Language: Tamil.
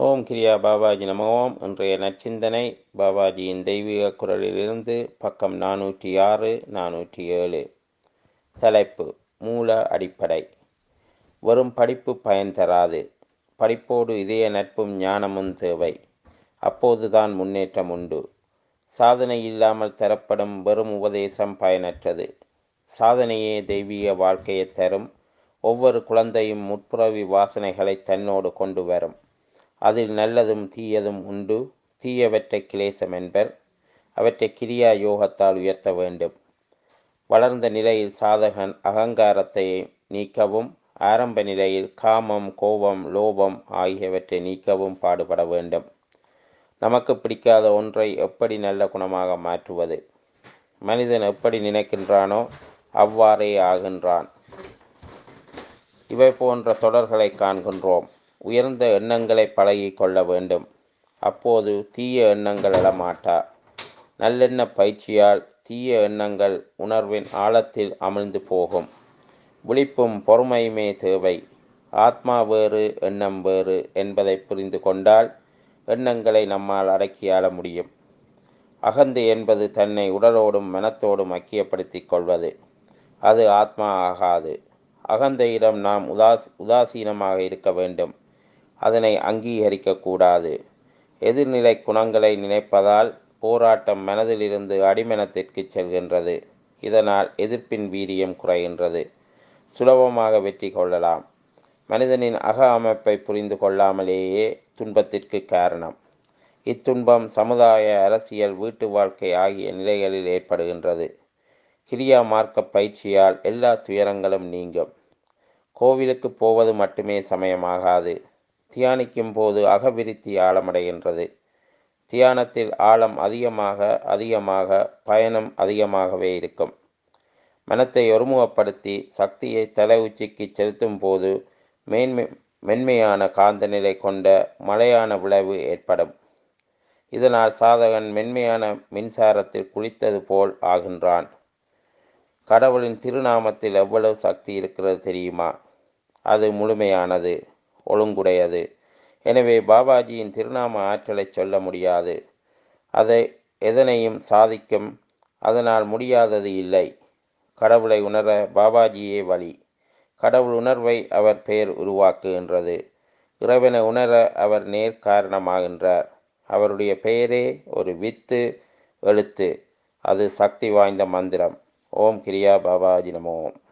ஓம் கிரியா பாபாஜி நம ஓம் இன்றைய நற்சிந்தனை பாபாஜியின் தெய்வீக குரலிலிருந்து பக்கம் நானூற்றி ஆறு நானூற்றி ஏழு தலைப்பு மூல அடிப்படை வெறும் படிப்பு பயன் தராது படிப்போடு இதய நட்பும் ஞானமும் தேவை அப்போதுதான் முன்னேற்றம் உண்டு சாதனை இல்லாமல் தரப்படும் வெறும் உபதேசம் பயனற்றது சாதனையே தெய்வீக வாழ்க்கையை தரும் ஒவ்வொரு குழந்தையும் முற்புறவி வாசனைகளை தன்னோடு கொண்டு வரும் அதில் நல்லதும் தீயதும் உண்டு தீயவற்றை கிளேசம் என்பர் அவற்றை கிரியா யோகத்தால் உயர்த்த வேண்டும் வளர்ந்த நிலையில் சாதகன் அகங்காரத்தை நீக்கவும் ஆரம்ப நிலையில் காமம் கோபம் லோபம் ஆகியவற்றை நீக்கவும் பாடுபட வேண்டும் நமக்கு பிடிக்காத ஒன்றை எப்படி நல்ல குணமாக மாற்றுவது மனிதன் எப்படி நினைக்கின்றானோ அவ்வாறே ஆகின்றான் இவை போன்ற தொடர்களை காண்கின்றோம் உயர்ந்த எண்ணங்களை பழகி கொள்ள வேண்டும் அப்போது தீய எண்ணங்கள் எழமாட்டா நல்லெண்ண பயிற்சியால் தீய எண்ணங்கள் உணர்வின் ஆழத்தில் அமிழ்ந்து போகும் விழிப்பும் பொறுமையுமே தேவை ஆத்மா வேறு எண்ணம் வேறு என்பதை புரிந்து கொண்டால் எண்ணங்களை நம்மால் அடக்கியாள முடியும் அகந்தை என்பது தன்னை உடலோடும் மனத்தோடும் ஐக்கியப்படுத்திக் கொள்வது அது ஆத்மா ஆகாது அகந்தையிடம் நாம் உதாஸ் உதாசீனமாக இருக்க வேண்டும் அதனை அங்கீகரிக்கக்கூடாது எதிர்நிலை குணங்களை நினைப்பதால் போராட்டம் மனதிலிருந்து அடிமனத்திற்கு செல்கின்றது இதனால் எதிர்ப்பின் வீரியம் குறைகின்றது சுலபமாக வெற்றி கொள்ளலாம் மனிதனின் அக அமைப்பை புரிந்து கொள்ளாமலேயே துன்பத்திற்கு காரணம் இத்துன்பம் சமுதாய அரசியல் வீட்டு வாழ்க்கை ஆகிய நிலைகளில் ஏற்படுகின்றது கிரியா மார்க்க பயிற்சியால் எல்லா துயரங்களும் நீங்கும் கோவிலுக்கு போவது மட்டுமே சமயமாகாது தியானிக்கும் போது அகவிருத்தி ஆழமடைகின்றது தியானத்தில் ஆழம் அதிகமாக அதிகமாக பயணம் அதிகமாகவே இருக்கும் மனத்தை ஒருமுகப்படுத்தி சக்தியை தலை உச்சிக்கு செலுத்தும் போது மேன்மை மென்மையான காந்த நிலை கொண்ட மழையான விளைவு ஏற்படும் இதனால் சாதகன் மென்மையான மின்சாரத்தில் குளித்தது போல் ஆகின்றான் கடவுளின் திருநாமத்தில் எவ்வளவு சக்தி இருக்கிறது தெரியுமா அது முழுமையானது ஒழுங்குடையது எனவே பாபாஜியின் திருநாம ஆற்றலை சொல்ல முடியாது அதை எதனையும் சாதிக்கும் அதனால் முடியாதது இல்லை கடவுளை உணர பாபாஜியே வழி கடவுள் உணர்வை அவர் பெயர் உருவாக்குகின்றது இறைவனை உணர அவர் நேர் காரணமாகின்றார் அவருடைய பெயரே ஒரு வித்து எழுத்து அது சக்தி வாய்ந்த மந்திரம் ஓம் கிரியா பாபாஜி நமோம்